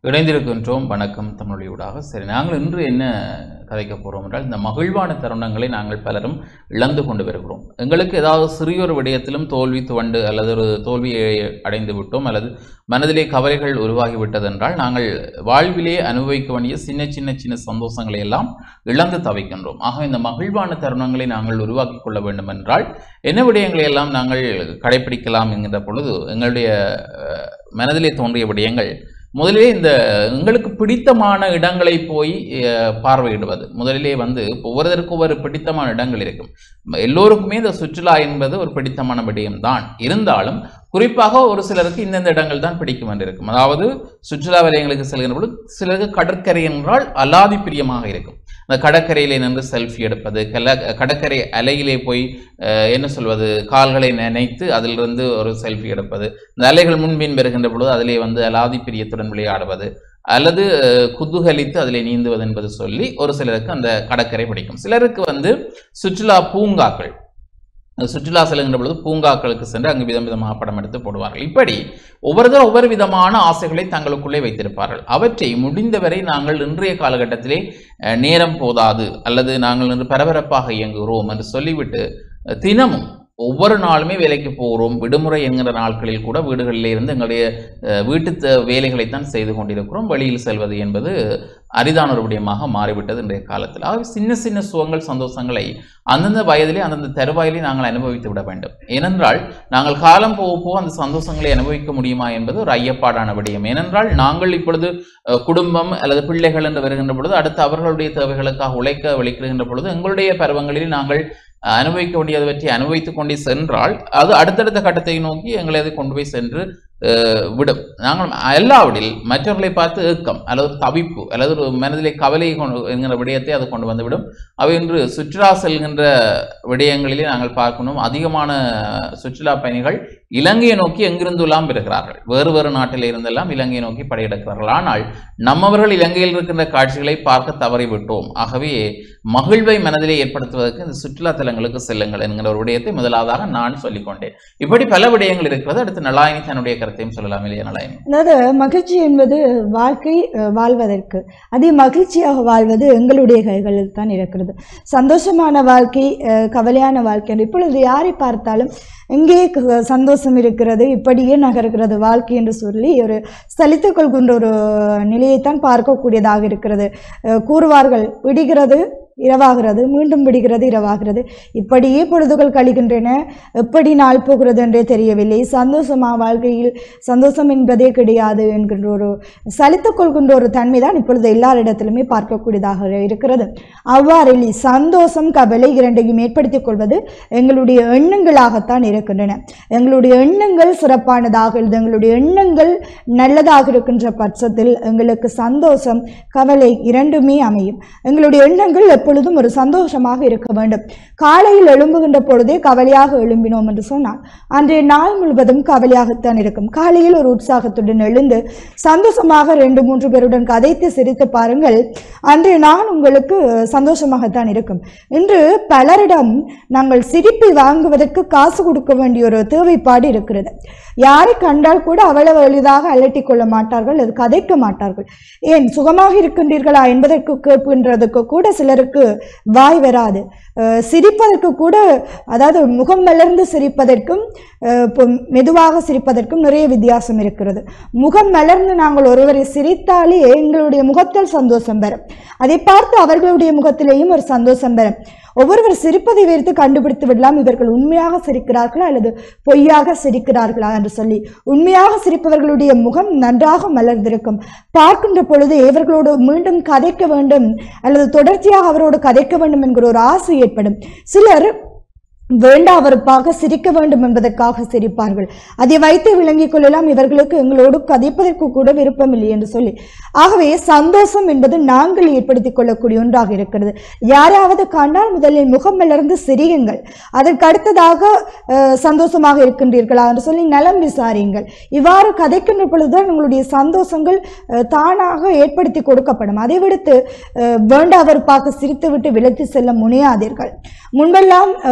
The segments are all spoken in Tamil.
இணைந்திருக்கின்றோம் வணக்கம் தமிழொலியூடாக சரி நாங்கள் இன்று என்ன கதைக்க போகிறோம் என்றால் இந்த மகிழ்வான தருணங்களை நாங்கள் பலரும் இழந்து கொண்டு வருகிறோம் எங்களுக்கு ஏதாவது சிறியொரு விடயத்திலும் தோல்வி துவண்டு அல்லது ஒரு தோல்வியை அடைந்து விட்டோம் அல்லது மனதிலே கவலைகள் உருவாகிவிட்டது என்றால் நாங்கள் வாழ்விலே அனுபவிக்க வேண்டிய சின்ன சின்ன சின்ன சந்தோஷங்களை எல்லாம் இழந்து தவிக்கின்றோம் ஆக இந்த மகிழ்வான தருணங்களை நாங்கள் உருவாக்கி கொள்ள வேண்டும் என்றால் என்ன விடயங்களை எல்லாம் நாங்கள் கடைபிடிக்கலாம் என்கின்ற பொழுது எங்களுடைய அஹ், மனதிலே தோன்றிய விடயங்கள் முதலிலே இந்த எங்களுக்கு பிடித்தமான இடங்களை போய் அஹ், பார்வையிடுவது முதலிலே வந்து ஒவ்வொருத்தருக்கு ஒவ்வொரு பிடித்தமான இடங்கள் இருக்கும் எல்லோருக்குமே இந்த சுற்றுலா என்பது ஒரு பிடித்தமான விடயம்தான் இருந்தாலும் குறிப்பாக ஒரு சிலருக்கு இந்தந்த இடங்கள் தான் பிடிக்கும் என்று இருக்கும் அதாவது சுற்றுலா வலயங்களுக்கு செல்கின்ற பொழுது சிலருக்கு கடற்கரை என்றால் அலாதி பிரியமாக இருக்கும் அந்த கடற்கரையிலே நின்று செல்ஃபி எடுப்பது கல கடற்கரை அலையிலே போய் அஹ், என்ன சொல்வது கால்களை நினைத்து அதிலிருந்து ஒரு செல்ஃபி எடுப்பது இந்த அலைகள் முன்பின் வருகின்ற பொழுது அதிலே வந்து அலாதி பிரியத்துடன் விளையாடுவது அல்லது அஹ், குதூகலித்து அதிலே நீந்துவது என்பது சொல்லி ஒரு சிலருக்கு அந்த கடற்கரை பிடிக்கும் சிலருக்கு வந்து சுற்றுலா பூங்காக்கள் அந்த சுற்றுலா செல்கின்ற பொழுது பூங்காக்களுக்கு சென்று அங்கு விதம் விதமாக படம் எடுத்து போடுவார்கள் இப்படி ஒவ்வொருத்தரும் ஒவ்வொரு விதமான ஆசைகளை தங்களுக்குள்ளே வைத்திருப்பார்கள் அவற்றை முடிந்தவரை நாங்கள் இன்றைய காலகட்டத்திலே அஹ், நேரம் போதாது அல்லது நாங்கள் இன்று பரபரப்பாக இயங்குகிறோம் என்று சொல்லிவிட்டு அஹ், தினமும் ஒவ்வொரு நாளுமே வேலைக்கு போகிறோம் விடுமுறை என்கிற நாட்களில் கூட வீடுகளிலே இருந்து எங்களுடைய அஹ், வீட்டு த- வேலைகளைத்தான் செய்து கொண்டிருக்கிறோம் வெளியில் செல்வது என்பது அரிதான ஒரு விடயமாக மாறிவிட்டது இன்றைய காலத்தில் ஆகவே சின்ன சின்ன சுகங்கள் சந்தோஷங்களை அந்தந்த வயதிலே அந்தந்த தருவாயிலே நாங்கள் அனுபவித்து விட வேண்டும் ஏனென்றால் நாங்கள் காலம் போக போக அந்த சந்தோஷங்களை அனுபவிக்க முடியுமா என்பது ஒரு ஐயப்பாடான விடயம் ஏனென்றால் நாங்கள் இப்பொழுது அஹ், குடும்பம் அல்லது பிள்ளைகள் என்று வருகின்ற பொழுது அடுத்து அவர்களுடைய தேவைகளுக்காக உழைக்க வெளிக்கிடுகின்ற பொழுது எங்களுடைய பருவங்களில் நாங்கள் அஹ், அனுபவிக்க வேண்டியதை பற்றி அனுபவித்துக் கொண்டே சென்றால் அது அடுத்தடுத்த கட்டத்தை நோக்கி எங்களை அது கொண்டு போய் சென்று அஹ், விடும் நாங்கள் எல்லாவிடில் மற்றவர்களை பார்த்து ஏக்கம் அல்லது ஒரு தவிப்பு அல்லது ஒரு மனதிலே கவலை கொண்டு என்கிற விடயத்தை அது கொண்டு வந்துவிடும் அவை இன்று சுற்றுலா செல்கின்ற விடயங்களிலே நாங்கள் பார்க்கணும் அதிகமான சுற்றுலா பயணிகள் இலங்கையை நோக்கி எங்கிருந்துலாம் பெறுகிறார்கள் வேறு வேறு நாட்டில் இருந்தெல்லாம் இலங்கையை நோக்கி படையெடுக்கிறார்கள் ஆனால் நம்மவர்கள் இலங்கையில் இருக்கின்ற காட்சிகளை பார்க்க தவறிவிட்டோம் ஆகவே மகிழ்வை மனதிலே ஏற்படுத்துவதற்கு இந்த சுற்றுலா தலங்களுக்கு செல்லுங்கள் என்கிற ஒரு விடயத்தை முதலாவதாக நான் சொல்லிக்கொண்டேன் இப்படி பல விடயங்கள் இருக்கிறது அடுத்து நலாயினி தன்னுடைய கருத்தையும் சொல்லலாம் இல்லையா நலாயினி அதாவது மகிழ்ச்சி என்பது வாழ்க்கை அஹ், வாழ்வதற்கு அதே மகிழ்ச்சியாக வாழ்வது எங்களுடைய கைகளில் தான் இருக்கிறது சந்தோஷமான வாழ்க்கை அஹ், கவலையான வாழ்க்கை என்று இப்பொழுது யாரை பார்த்தாலும் எங்கே க- சந்தோஷம் இருக்கிறது இப்படியே நகர்கிறது வாழ்க்கை என்று சொல்லி ஒரு சலித்துக் கொள்கின்ற ஒரு நிலையைத்தான் பார்க்கக்கூடியதாக இருக்கிறது அஹ், கூறுவார்கள் விடுகிறது இரவாகிறது மீண்டும் விடுகிறது இரவாகிறது இப்படியே பொழுதுகள் கழிகின்றன எப்படி நாள் போகிறது என்றே தெரியவில்லை சந்தோஷமா வாழ்க்கையில் சந்தோஷம் என்பதே கிடையாது என்கின்ற ஒரு சலித்துக் கொள்கின்ற ஒரு தன்மை தான் இப்பொழுது எல்லாரிடத்திலுமே பார்க்கக்கூடியதாக இருக்கிறது அவ்வாறில் சந்தோஷம் கவலை இரண்டையும் ஏற்படுத்திக் கொள்வது எங்களுடைய எண்ணங்களாகத்தான் இருக்கின்றன எங்களுடைய எண்ணங்கள் சிறப்பானதாக இருந்து எங்களுடைய எண்ணங்கள் நல்லதாக இருக்கின்ற பட்சத்தில் எங்களுக்கு சந்தோஷம் கவலை இரண்டுமே அமையும் எங்களுடைய எண்ணங்கள் எப்பொழுதும் ஒரு சந்தோஷமாக இருக்க வேண்டும் காலையில் எழும்புகின்ற பொழுதே கவலையாக எழும்பினோம் என்று சொன்னால் அன்றைய நாள் முழுவதும் கவலையாகத்தான் இருக்கும் காலையில் ஒரு உற்சாகத்துடன் எழுந்து சந்தோஷமாக ரெண்டு மூன்று பேருடன் கதைத்து சிரித்து பாருங்கள் அன்றைய நாள் உங்களுக்கு சந்தோஷமாகத்தான் இருக்கும் இன்று பலரிடம் நாங்கள் சிரிப்பை வாங்குவதற்கு காசு கொடுக்க வேண்டிய ஒரு தேவைப்பாடு இருக்கிறது யாரை கண்டால் கூட அவ்வளவு எளிதாக அலட்டிக் கொள்ள மாட்டார்கள் அது கதைக்க மாட்டார்கள் ஏன் சுகமாக இருக்கின்றீர்களா என்பதற்கு கேட்கின்றதுக்கு கூட சிலருக்கு வாய் வராது அஹ் சிரிப்பதற்கு கூட அதாவது முகம் மலர்ந்து சிரிப்பதற்கும் அஹ் இப்போ மெதுவாக சிரிப்பதற்கும் நிறைய வித்தியாசம் இருக்கிறது முகம் மலர்ந்து நாங்கள் ஒருவரை சிரித்தாலே எங்களுடைய முகத்தில் சந்தோஷம் வரும் அதை பார்த்து அவர்களுடைய முகத்திலேயும் ஒரு சந்தோஷம் வரும் ஒவ்வொருவர் சிரிப்பதை வைத்து கண்டுபிடித்து விடலாம் இவர்கள் உண்மையாக சிரிக்கிறார்களா அல்லது பொய்யாக சிரிக்கிறார்களா என்று சொல்லி உண்மையாக சிரிப்பவர்களுடைய முகம் நன்றாக மலர்ந்திருக்கும் பார்க்கின்ற பொழுது இவர்களோடு மீண்டும் கதைக்க வேண்டும் அல்லது தொடர்ச்சியாக அவரோடு கதைக்க வேண்டும் என்கிற ஒரு ஆசை ஏற்படும் சிலர் வேண்டாவருப்பாக சிரிக்க வேண்டும் என்பதற்காக சிரிப்பார்கள் அதை வைத்து விளங்கிக் கொள்ளலாம் இவர்களுக்கு எங்களோடு கதைப்பதற்கு கூட விருப்பம் இல்லை என்று சொல்லி ஆகவே சந்தோஷம் என்பது நாங்கள் ஏற்படுத்திக் கொள்ளக்கூடிய ஒன்றாக இருக்கிறது யாராவது கண்டால் முதலில் முகம் மலர்ந்து சிரியுங்கள் அதற்கு அடுத்ததாக அஹ், சந்தோஷமாக இருக்கின்றீர்களா என்று சொல்லி நலம் விசாரியுங்கள் இவ்வாறு கதைக்கின்ற பொழுதுதான் உங்களுடைய சந்தோஷங்கள் அஹ், தானாக ஏற்படுத்தி கொடுக்கப்படும் அதை விடுத்து அஹ், வேண்டாவருப்பாக சிரித்துவிட்டு விலக்கி செல்ல முனையாதீர்கள் முன்பெல்லாம் அஹ், நீண்ட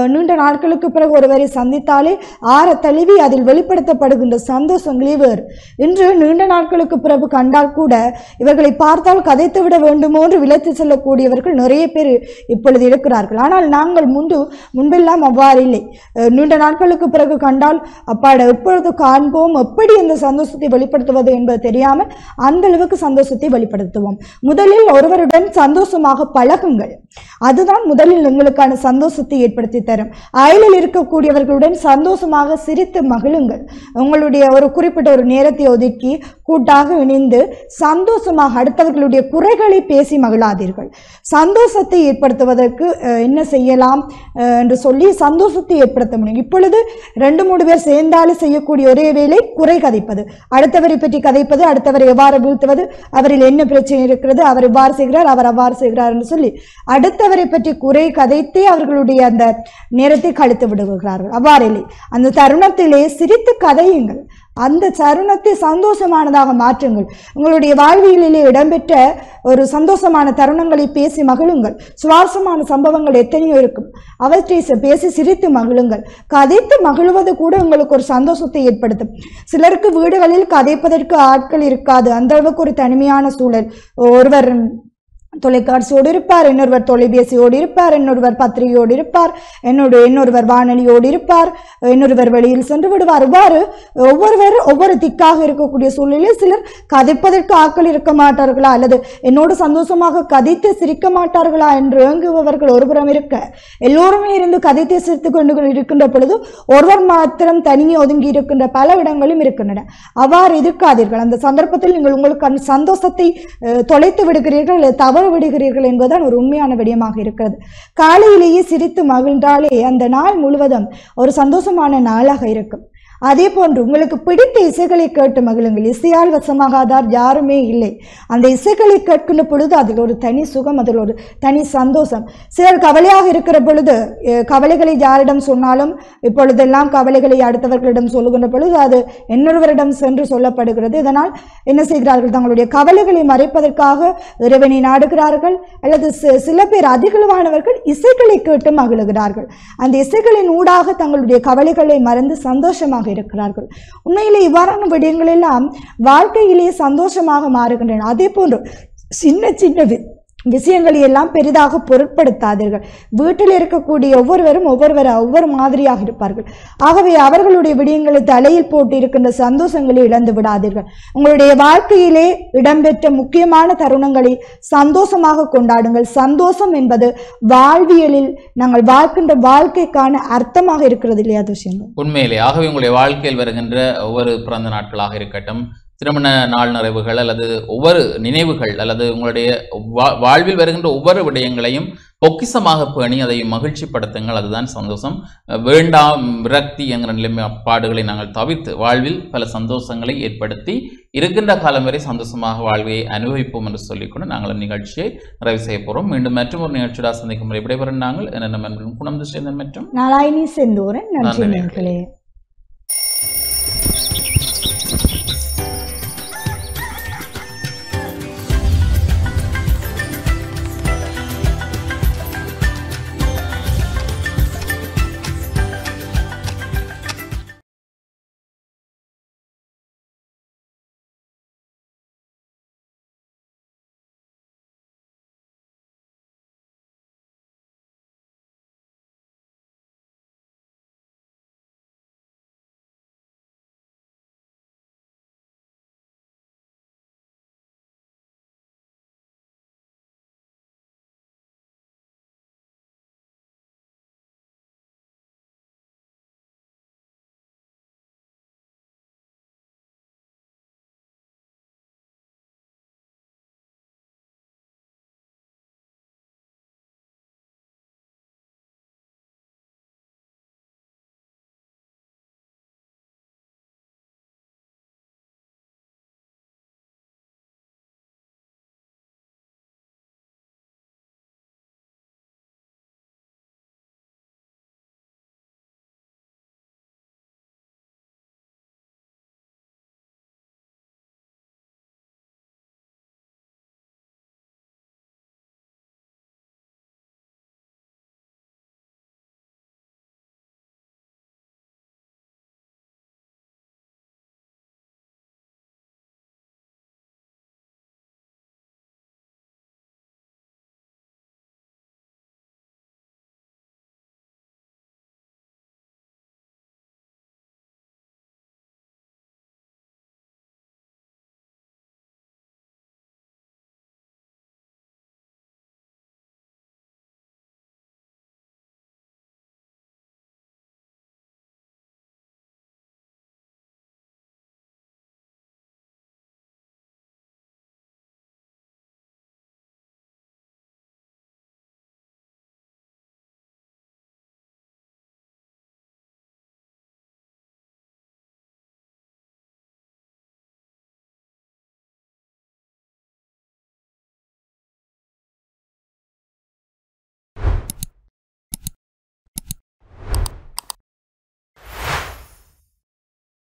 நாட்களுக்கு பிறகு ஒருவரை சந்தித்தாலே ஆற தழுவி அதில் வெளிப்படுத்தப்படுகின்ற சந்தோஷங்களே வேறு இன்று நீண்ட நாட்களுக்கு பிறகு கண்டால் கூட இவர்களை பார்த்தால் கதைத்து விட வேண்டுமோ என்று விலத்து செல்லக்கூடியவர்கள் நிறைய பேர் இப்பொழுது இருக்கிறார்கள் ஆனால் நாங்கள் முன்பு முன்பெல்லாம் அவ்வாறு இல்லை அஹ் நீண்ட நாட்களுக்கு பிறகு கண்டால் அப்பாட எப்பொழுது காண்போம் எப்படி அந்த சந்தோஷத்தை வெளிப்படுத்துவது என்பது தெரியாமல் அந்த அளவுக்கு சந்தோஷத்தை வெளிப்படுத்துவோம் முதலில் ஒருவருடன் சந்தோஷமாக பழகுங்கள் அதுதான் முதலில் எங்களுக்கான சந்தோஷத்தை ஏற்படுத்தி தரும் அயலில் இருக்கக்கூடியவர்களுடன் சந்தோஷமாக சிரித்து மகிழுங்கள் உங்களுடைய ஒரு குறிப்பிட்ட ஒரு நேரத்தை ஒதுக்கி கூட்டாக இணைந்து சந்தோஷமாக அடுத்தவர்களுடைய குறைகளை பேசி மகிழாதீர்கள் சந்தோஷத்தை ஏற்படுத்துவதற்கு அஹ், என்ன செய்யலாம் அஹ், என்று சொல்லி சந்தோஷத்தை ஏற்படுத்த முடியும் இப்பொழுது ரெண்டு மூணு பேர் சேர்ந்தாலும் செய்யக்கூடிய ஒரே வேலை குறை கதைப்பது அடுத்தவரை பற்றி கதைப்பது அடுத்தவரை எவ்வாறு வீழ்த்துவது அவரில் என்ன பிரச்சனை இருக்கிறது அவர் இவ்வாறு செய்கிறார் அவர் அவ்வாறு செய்கிறார் என்று சொல்லி அடுத்தவரை பற்றி குறை கதைத்தே அவர்களுடைய அந்த நேரத்தை கழித்து விடுகிறார்கள் அவ்வாறு இல்லை அந்த தருணத்திலே சிரித்து கதையுங்கள் அந்த தருணத்தை சந்தோஷமானதாக மாற்றுங்கள் உங்களுடைய வாழ்வியலிலே இடம்பெற்ற ஒரு சந்தோஷமான தருணங்களை பேசி மகிழுங்கள் சுவாரஸ்யமான சம்பவங்கள் எத்தனையோ இருக்கும் அவற்றை ச- பேசி சிரித்து மகிழுங்கள் கதைத்து மகிழ்வது கூட உங்களுக்கு ஒரு சந்தோஷத்தை ஏற்படுத்தும் சிலருக்கு வீடுகளில் கதைப்பதற்கு ஆட்கள் இருக்காது அந்த அளவுக்கு ஒரு தனிமையான சூழல் ஒருவர் தொலைக்காட்சியோடு இருப்பார் இன்னொருவர் தொலைபேசியோடு இருப்பார் இன்னொருவர் பத்திரிகையோடு இருப்பார் என்னோட இன்னொருவர் வானொலியோடு இருப்பார் இன்னொருவர் வெளியில் சென்று விடுவார் இவ்வாறு ஒவ்வொருவர் ஒவ்வொரு திக்காக இருக்கக்கூடிய சூழ்நிலையில் சிலர் கதைப்பதற்கு ஆட்கள் இருக்க மாட்டார்களா அல்லது என்னோடு சந்தோஷமாக கதைத்து சிரிக்க மாட்டார்களா என்று ஏங்குபவர்கள் ஒருபுறம் இருக்க எல்லோருமே இருந்து கதைத்து சிரித்து கொண்டு இருக்கின்ற பொழுது ஒருவர் மாத்திரம் தனியே ஒதுங்கி இருக்கின்ற பல இடங்களும் இருக்கின்றன அவ்வாறு இருக்காதீர்கள் அந்த சந்தர்ப்பத்தில் நீங்கள் உங்களுக்கு அந்த சந்தோஷத்தை அஹ், தொலைத்து விடுகிறீர்கள் அல்லது தவறு விடுகிறீர்கள் என்பதுதான் ஒரு உண்மையான விடயமாக இருக்கிறது காலையிலேயே சிரித்து மகிழ்ந்தாலே அந்த நாள் முழுவதும் ஒரு சந்தோஷமான நாளாக இருக்கும் அதே போன்று உங்களுக்கு பிடித்த இசைகளை கேட்டு மகிழுங்கள் இசையால் வசமாகாதார் யாருமே இல்லை அந்த இசைகளை கேட்கின்ற பொழுது அதில் ஒரு தனி சுகம் அதில் ஒரு தனி சந்தோஷம் சிலர் கவலையாக இருக்கிற பொழுது அஹ், கவலைகளை யாரிடம் சொன்னாலும் இப்பொழுதெல்லாம் கவலைகளை அடுத்தவர்களிடம் சொல்லுகின்ற பொழுது அது இன்னொருவரிடம் சென்று சொல்லப்படுகிறது இதனால் என்ன செய்கிறார்கள் தங்களுடைய கவலைகளை மறைப்பதற்காக இறைவனை நாடுகிறார்கள் அல்லது சி- சில பேர் அதிகளவானவர்கள் இசைகளை கேட்டு மகிழுகிறார்கள் அந்த இசைகளின் ஊடாக தங்களுடைய கவலைகளை மறந்து சந்தோஷமாக இருக்கிறார்கள் உண்மையிலே இவ்வாறான விடயங்கள் எல்லாம் வாழ்க்கையிலே சந்தோஷமாக மாறுகின்றன அதே போன்று சின்ன சின்ன வி- விஷயங்களை எல்லாம் பெரிதாக பொருட்படுத்தாதீர்கள் வீட்டில் இருக்கக்கூடிய ஒவ்வொருவரும் ஒவ்வொருவர் ஒவ்வொரு மாதிரியாக இருப்பார்கள் ஆகவே அவர்களுடைய விடயங்களை தலையில் போட்டு இருக்கின்ற சந்தோஷங்களை இழந்து விடாதீர்கள் உங்களுடைய வாழ்க்கையிலே இடம்பெற்ற முக்கியமான தருணங்களை சந்தோஷமாக கொண்டாடுங்கள் சந்தோஷம் என்பது வாழ்வியலில் நாங்கள் வாழ்க்கின்ற வாழ்க்கைக்கான அர்த்தமாக இருக்கிறது இல்லையா துஷ்யங்கள் உண்மையிலே ஆகவே உங்களுடைய வாழ்க்கையில் வருகின்ற ஒவ்வொரு பிறந்த நாட்களாக இருக்கட்டும் திருமண நாள் நிறைவுகள் அல்லது ஒவ்வொரு நினைவுகள் அல்லது உங்களுடைய வா- வாழ்வில் வருகின்ற ஒவ்வொரு விடயங்களையும் பொக்கிசமாக பேணி அதை மகிழ்ச்சிப்படுத்துங்கள் அதுதான் சந்தோஷம் வேண்டாம் விரக்தி என்கிற நிலைப்பாடுகளை நாங்கள் தவிர்த்து வாழ்வில் பல சந்தோஷங்களை ஏற்படுத்தி இருக்கின்ற காலம் வரை சந்தோஷமாக வாழ்வை அனுபவிப்போம் என்று சொல்லிக்கொண்டு நாங்கள் நிகழ்ச்சியை நிறைவு செய்ய போகிறோம் மீண்டும் மற்றும் ஒரு நிகழ்ச்சியோட சந்திக்கும் முறை விடைபெறும் நாங்கள் என்ன குணம் சேர்ந்த மற்றும் நாளாயினி செந்தூரன் நன்றி நன்றி. நேர்களே